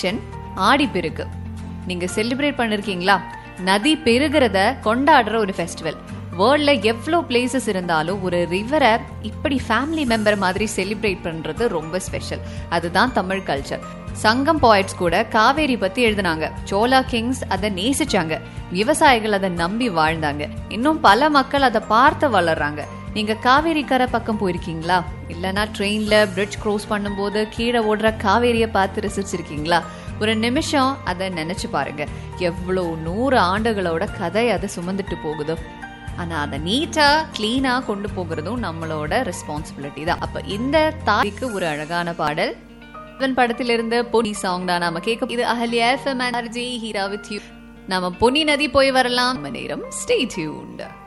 celebration Aadiperukku நீங்க celebrate பண்ணிருக்கீங்களா நதி பெருகிறத கொண்டாடுற ஒரு ஃபெஸ்டிவல் வேர்ல்ட்ல எவ்வளோ பிளேசஸ் இருந்தாலும் ஒரு ரிவரை இப்படி ஃபேமிலி மெம்பர் மாதிரி செலிப்ரேட் பண்றது ரொம்ப ஸ்பெஷல் அதுதான் தமிழ் கல்ச்சர் சங்கம் பாய்ட்ஸ் கூட காவேரி பத்தி எழுதினாங்க சோலா கிங்ஸ் அதை நேசிச்சாங்க விவசாயிகள் அதை நம்பி வாழ்ந்தாங்க இன்னும் பல மக்கள் அதை பார்த்து வளர்றாங்க நீங்க காவேரி கரை பக்கம் போயிருக்கீங்களா இல்லனா ட்ரெயின்ல பிரிட்ஜ் க்ரோஸ் பண்ணும்போது கீழே ஓடுற காவேரியை பார்த்து ரசிச்சிருக்கீங்களா ஒரு நிமிஷம் அதை நினைச்சு பாருங்க எவ்வளோ நூறு ஆண்டுகளோட கதை அதை சுமந்துட்டு போகுதோ ஆனா அதை நீட்டா கிளீனா கொண்டு போகிறதும் நம்மளோட ரெஸ்பான்சிபிலிட்டி தான் அப்ப இந்த தாய்க்கு ஒரு அழகான பாடல் இவன் படத்திலிருந்து பொன்னி சாங் தான் நாம கேட்க இது Ahalya FM Heera with you நாம பொன்னி நதி போய் வரலாம் நம்ம நேரம் ஸ்டே டியூன்ட்